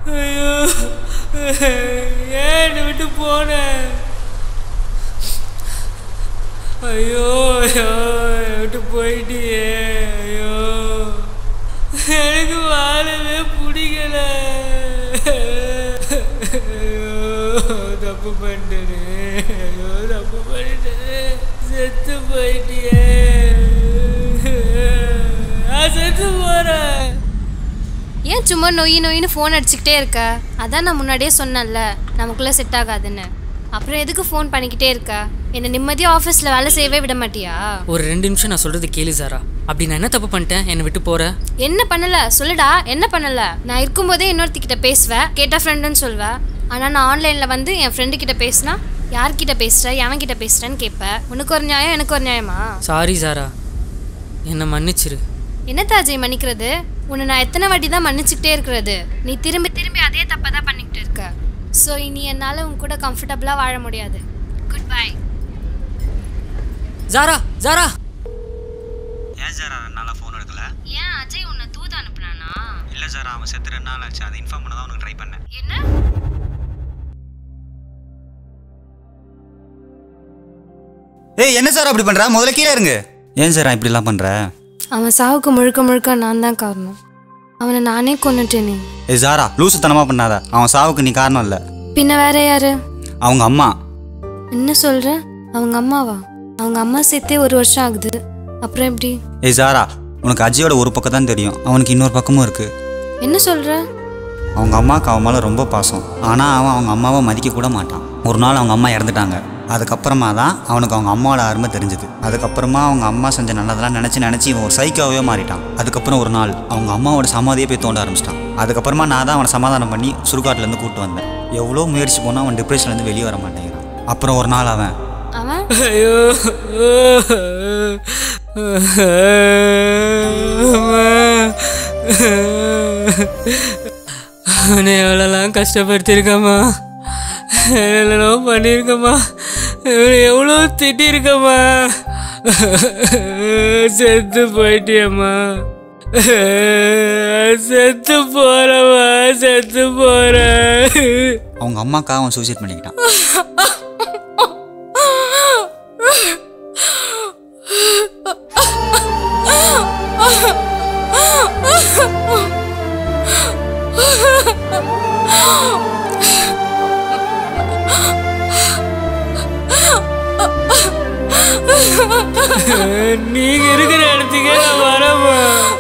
ஐயோ ஏன் என்னை விட்டு போன ஐயோ ஐயோ என்னை விட்டு போயிட்டியே ஐயோ எனக்கு வாழவே பிடிக்கல ஐயோ தப்பு பண்ணிட்டேனே ஐயோ தப்பு பண்ணிட்டேன் செத்து போயிட்டியே நான் செத்து போறேன் ஏன் சும்மா நொய் நொயின்னு ஃபோன் அடிச்சுக்கிட்டே இருக்க அதான் நான் முன்னாடியே சொன்னேன்ல நமக்குள்ளே செட் ஆகாதுன்னு அப்புறம் எதுக்கு ஃபோன் பண்ணிக்கிட்டே இருக்க என்னை நிம்மதியாக ஆஃபீஸில் வேலை செய்யவே விட மாட்டியா ஒரு ரெண்டு நிமிஷம் நான் சொல்றது கேளு சாரா அப்படி நான் என்ன தப்பு பண்ணிட்டேன் என்னை விட்டு போற என்ன பண்ணல சொல்லுடா என்ன பண்ணல நான் இருக்கும்போதே இன்னொருத்திக்கிட்ட பேசுவேன் கேட்ட ஃப்ரெண்டுன்னு சொல்வேன் ஆனால் நான் ஆன்லைனில் வந்து என் ஃப்ரெண்டு கிட்ட பேசினா யார்கிட்ட பேசுற எவன் கிட்ட பேசுறேன்னு கேட்பேன் உனக்கு ஒரு நியாயம் எனக்கு ஒரு நியாயமா சாரி சாரா என்னை மன்னிச்சிரு என்ன தாஜை மன்னிக்கிறது உன்னை நான் எத்தனை வாட்டி தான் மன்னிச்சுக்கிட்டே இருக்கிறது நீ திரும்பி திரும்பி அதே தப்பை தான் பண்ணிக்கிட்டு இருக்க ஸோ இனி என்னால் உன் கூட கம்ஃபர்டபுளாக வாழ முடியாது குட் பை ஜாரா ஜாரா ஏன் சார் ரெண்டு நாளாக ஃபோன் எடுக்கல ஏன் அஜய் உன்னை தூது அனுப்புனானா இல்லை சார் அவன் செத்து ரெண்டு நாள் ஆச்சு அதை இன்ஃபார்ம் பண்ண தான் உனக்கு ட்ரை பண்ணேன் என்ன ஏய் என்ன சார் அப்படி பண்ற முதல்ல கீழே இருங்க ஏன் சார் இப்படிலாம் பண்ற அவன் சாவுக்கு முழுக்க முழுக்க நான் தான் காரணம் அவனை நானே கொன்னுட்டேனே ஏய் ஜாரா லூசுத்தனமா பண்ணாத அவன் சாவுக்கு நீ காரணம் இல்லை பின்ன வேற யாரு அவங்க அம்மா என்ன சொல்ற அவங்க அம்மாவா அவங்க அம்மா சேர்த்தே ஒரு வருஷம் ஆகுது அப்புறம் எப்படி ஏய் ஜாரா உனக்கு அஜயோட ஒரு பக்கம் தான் தெரியும் அவனுக்கு இன்னொரு பக்கமும் இருக்கு என்ன சொல்ற அவங்க அம்மாவுக்கு அவன் மேலே ரொம்ப பாசம் ஆனால் அவன் அவங்க அம்மாவை மதிக்க கூட மாட்டான் ஒரு நாள் அவங்க அம்மா இறந்துட்டாங்க அதுக்கப்புறமா தான் அவனுக்கு அவங்க அம்மாவோட அருமை தெரிஞ்சுது அதுக்கப்புறமா அவங்க அம்மா செஞ்ச நல்லதெல்லாம் நினச்சி நினச்சி இவன் ஒரு சைக்காவே மாறிட்டான் அதுக்கப்புறம் ஒரு நாள் அவங்க அம்மாவோட சமாதியை போய் தோண்ட ஆரம்பிச்சிட்டான் அதுக்கப்புறமா நான் தான் அவனை சமாதானம் பண்ணி சுடுகாட்டிலேருந்து கூப்பிட்டு வந்தேன் எவ்வளோ முயற்சி போனால் அவன் டிப்ரெஷன்லேருந்து வெளியே வர மாட்டேங்கிறான் அப்புறம் ஒரு நாள் அவன் அவன் ஐயோ அவனை எவ்வளோலாம் கஷ்டப்படுத்திருக்கம்மா எவ்வளோ பண்ணியிருக்கம்மா இவனை எவ்வளோ திட்டிருக்கம்மா செத்து போயிட்டியம்மா செத்து போறவா செத்து போற அவங்க அம்மாக்காக அவன் சூசைட் பண்ணிக்கிட்டான் நீங்க இருக்கிற இடத்துக்கே நான் வரமா